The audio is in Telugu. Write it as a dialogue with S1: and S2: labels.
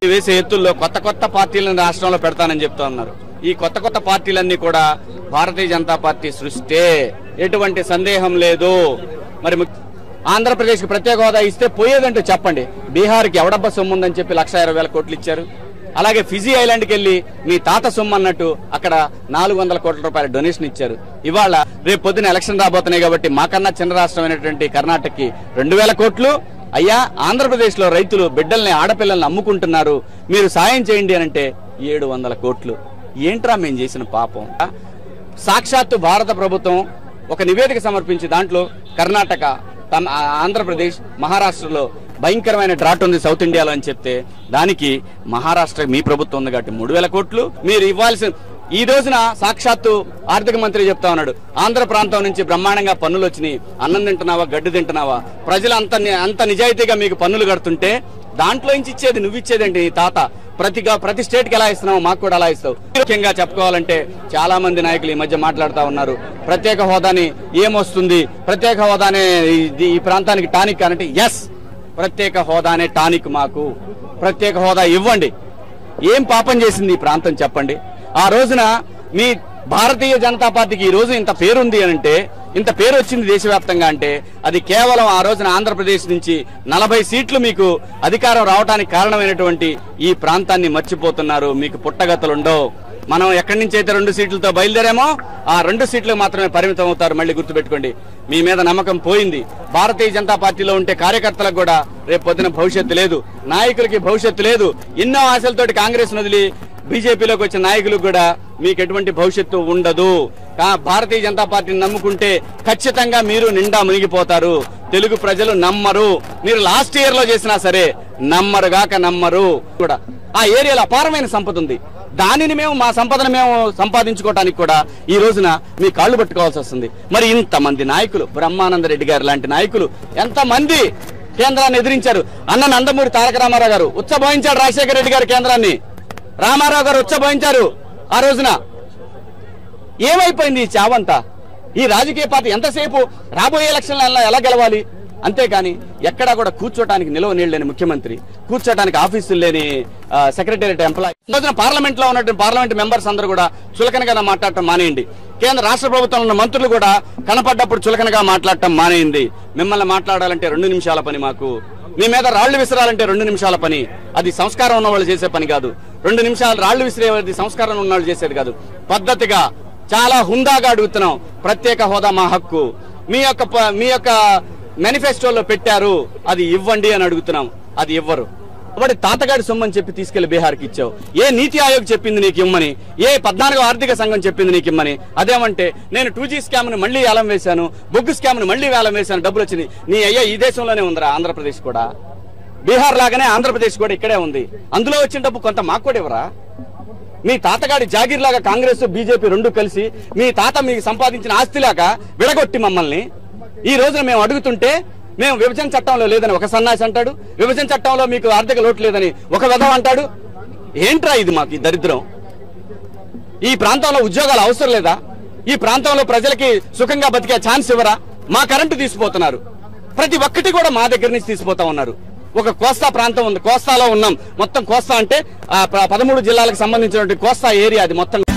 S1: వేసే ఎత్తుల్లో కొత్త కొత్త పార్టీలను రాష్ట్రంలో పెడతానని చెప్తా ఉన్నారు ఈ కొత్త కొత్త పార్టీలన్నీ కూడా భారతీయ జనతా పార్టీ సృష్టే ఎటువంటి సందేహం లేదు మరి ము- ఆంధ్రప్రదేశ్కి ప్రత్యేక హోదా ఇస్తే పోయేదంటూ చెప్పండి బీహార్కి ఎవడబ్బ సొమ్ము ఉందని చెప్పి లక్ష ఇరవై వేల కోట్లు ఇచ్చారు అలాగే ఫిజీ ఐలాండ్కి వెళ్ళి మీ తాత సొమ్ము అన్నట్టు అక్కడ నాలుగు వందల కోట్ల రూపాయల డొనేషన్ ఇచ్చారు ఇవాళ రేపు పొద్దున ఎలక్షన్ రాబోతున్నాయి కాబట్టి మాకన్నా చిన్న రాష్ట్రమైనటువంటి కర్ణాటకకి రెండు వేల కోట్లు అయ్యా ఆంధ్రప్రదేశ్ లో రైతులు బిడ్డల్ని ఆడపిల్లల్ని అమ్ముకుంటున్నారు మీరు సాయం చేయండి అని అంటే ఏడు వందల కోట్లు ఏంట్రా మేము చేసిన పాపం సాక్షాత్తు భారత ప్రభుత్వం ఒక నివేదిక సమర్పించి దాంట్లో కర్ణాటక తమ ఆ- ఆంధ్రప్రదేశ్ మహారాష్ట్రలో భయంకరమైన డ్రాట్ ఉంది సౌత్ ఇండియాలో అని చెప్తే దానికి మహారాష్ట్ర మీ ప్రభుత్వం ఉంది కాబట్టి మూడు వేల కోట్లు మీరు ఇవ్వాల్సిన ఈ రోజున సాక్షాత్తు ఆర్థిక మంత్రి చెప్తా ఉన్నాడు ఆంధ్ర ప్రాంతం నుంచి బ్రహ్మాండంగా పన్నులు వచ్చినాయి అన్నం తింటున్నావా గడ్డి తింటున్నావా ప్రజలు అంత ని- అంత నిజాయితీగా మీకు పన్నులు కడుతుంటే దాంట్లో నుంచి ఇచ్చేది నువ్వు ఇచ్చేదేంటి నీ తాత ప్రతిగా ప్రతి స్టేట్ కి ఎలా ఇస్తున్నావు మాకు కూడా అలా ఇస్తావు ముఖ్యంగా చెప్పుకోవాలంటే చాలా మంది నాయకులు ఈ మధ్య మాట్లాడుతా ఉన్నారు ప్రత్యేక హోదాని ఏమొస్తుంది ప్రత్యేక హోదానే ఇది ఈ ప్రాంతానికి టానిక్ అంటే ఎస్ ప్రత్యేక హోదానే టానిక్ మాకు ప్రత్యేక హోదా ఇవ్వండి ఏం పాపం చేసింది ఈ ప్రాంతం చెప్పండి ఆ రోజున మీ భారతీయ జనతా పార్టీకి ఈ రోజు ఇంత పేరుంది అని అంటే ఇంత పేరు వచ్చింది దేశవ్యాప్తంగా అంటే అది కేవలం ఆ రోజున ఆంధ్రప్రదేశ్ నుంచి నలభై సీట్లు మీకు అధికారం రావడానికి కారణమైనటువంటి ఈ ప్రాంతాన్ని మర్చిపోతున్నారు మీకు పుట్టగతులుండవు మనం ఎక్కడి నుంచి అయితే రెండు సీట్లతో బయలుదేరామో ఆ రెండు సీట్లకు మాత్రమే పరిమితం అవుతారు మళ్ళీ గుర్తుపెట్టుకోండి మీ మీద నమ్మకం పోయింది భారతీయ జనతా పార్టీలో ఉంటే కార్యకర్తలకు కూడా రేపు పొద్దున భవిష్యత్తు లేదు నాయకులకి భవిష్యత్తు లేదు ఎన్నో ఆశలతోటి కాంగ్రెస్ వదిలి బీజేపీలోకి వచ్చిన నాయకులకు కూడా మీకు ఎటువంటి భవిష్యత్తు ఉండదు కా- భారతీయ జనతా పార్టీని నమ్ముకుంటే ఖచ్చితంగా మీరు నిండా మునిగిపోతారు తెలుగు ప్రజలు నమ్మరు మీరు లాస్ట్ ఇయర్ లో చేసినా సరే నమ్మరు గాక నమ్మరు కూడా ఆ ఏరియాలో అపారమైన సంపద ఉంది దానిని మేము మా సంపదను మేము సంపాదించుకోవడానికి కూడా ఈ రోజున మీ కాళ్ళు పట్టుకోవాల్సి వస్తుంది మరి ఇంతమంది నాయకులు బ్రహ్మానంద రెడ్డి గారు లాంటి నాయకులు ఎంతమంది కేంద్రాన్ని ఎదిరించారు అన్న నందమూరి తారక రామారావు గారు ఉచ్చబోయించాడు రాజశేఖర రెడ్డి గారు కేంద్రాన్ని రామారావు గారు ఉచ్చబోయించారు ఆ రోజున ఏమైపోయింది ఈ చావంతా ఈ రాజకీయ పార్టీ ఎంతసేపు రాబోయే ఎలక్షన్లలో ఎలా గెలవాలి అంతేకాని ఎక్కడా కూడా కూర్చోటానికి నిలవ నీళ్ళు లేని ముఖ్యమంత్రి కూర్చోటానికి ఆఫీసులు లేని సెక్రటేరియట్ ఎంప్లాయీ ఈ రోజున పార్లమెంట్ లో ఉన్నటువంటి పార్లమెంట్ మెంబర్స్ అందరూ కూడా చులకనగా మాట్లాడటం మానేయండి కేంద్ర రాష్ట్ర ప్రభుత్వంలో ఉన్న మంత్రులు కూడా కనపడ్డప్పుడు చులకనగా మాట్లాడటం మానేయండి మిమ్మల్ని మాట్లాడాలంటే రెండు నిమిషాల పని మాకు మీ మీద రాళ్లు విసరాలంటే రెండు నిమిషాల పని అది సంస్కారం ఉన్న వాళ్ళు చేసే పని కాదు రెండు నిమిషాలు రాళ్లు విసిరేది సంస్కారం ఉన్న వాళ్ళు చేసేది కాదు పద్ధతిగా చాలా హుందాగా అడుగుతున్నాం ప్రత్యేక హోదా మా హక్కు మీ యొక్క ప- మీ యొక్క మేనిఫెస్టోలో పెట్టారు అది ఇవ్వండి అని అడుగుతున్నాం అది ఇవ్వరు కాబట్టి తాతగాడి సొమ్మని చెప్పి తీసుకెళ్లి బీహార్కి ఇచ్చావు ఏ నీతి ఆయోగ్ చెప్పింది నీకు ఇమ్మని ఏ పద్నాలుగో ఆర్థిక సంఘం చెప్పింది నీకు ఇమ్మని అదేమంటే నేను టూ జీ స్కామ్ ను మళ్ళీ వేలం వేశాను బొగ్గు స్కామ్ ను మళ్ళీ వేలం వేశాను డబ్బులు వచ్చింది నీ అయ్యా ఈ దేశంలోనే ఉందిరా ఆంధ్రప్రదేశ్ కూడా బీహార్ లాగానే ఆంధ్రప్రదేశ్ కూడా ఇక్కడే ఉంది అందులో వచ్చిన డబ్బు కొంత మాకు కూడా ఇవ్వరా మీ తాతగాడి జాగీర్ లాగా కాంగ్రెస్ బీజేపీ రెండు కలిసి మీ తాత మీకు సంపాదించిన ఆస్తిలాగా విడగొట్టి మమ్మల్ని ఈ రోజున మేము అడుగుతుంటే మేము విభజన చట్టంలో లేదని ఒక సన్నాసి అంటాడు విభజన చట్టంలో మీకు ఆర్థిక లోటు లేదని ఒక విధం అంటాడు ఏంట్రా ఇది మాకు ఈ దరిద్రం ఈ ప్రాంతంలో ఉద్యోగాలు అవసరం లేదా ఈ ప్రాంతంలో ప్రజలకి సుఖంగా బతికే ఛాన్స్ ఇవ్వరా మా కరెంటు తీసిపోతున్నారు ప్రతి ఒక్కటి కూడా మా దగ్గర నుంచి తీసిపోతా ఉన్నారు ఒక కోస్తా ప్రాంతం ఉంది కోస్తాలో ఉన్నాం మొత్తం కోస్తా అంటే ఆ ప- పదమూడు జిల్లాలకు సంబంధించినటువంటి కోస్తా ఏరియా అది మొత్తం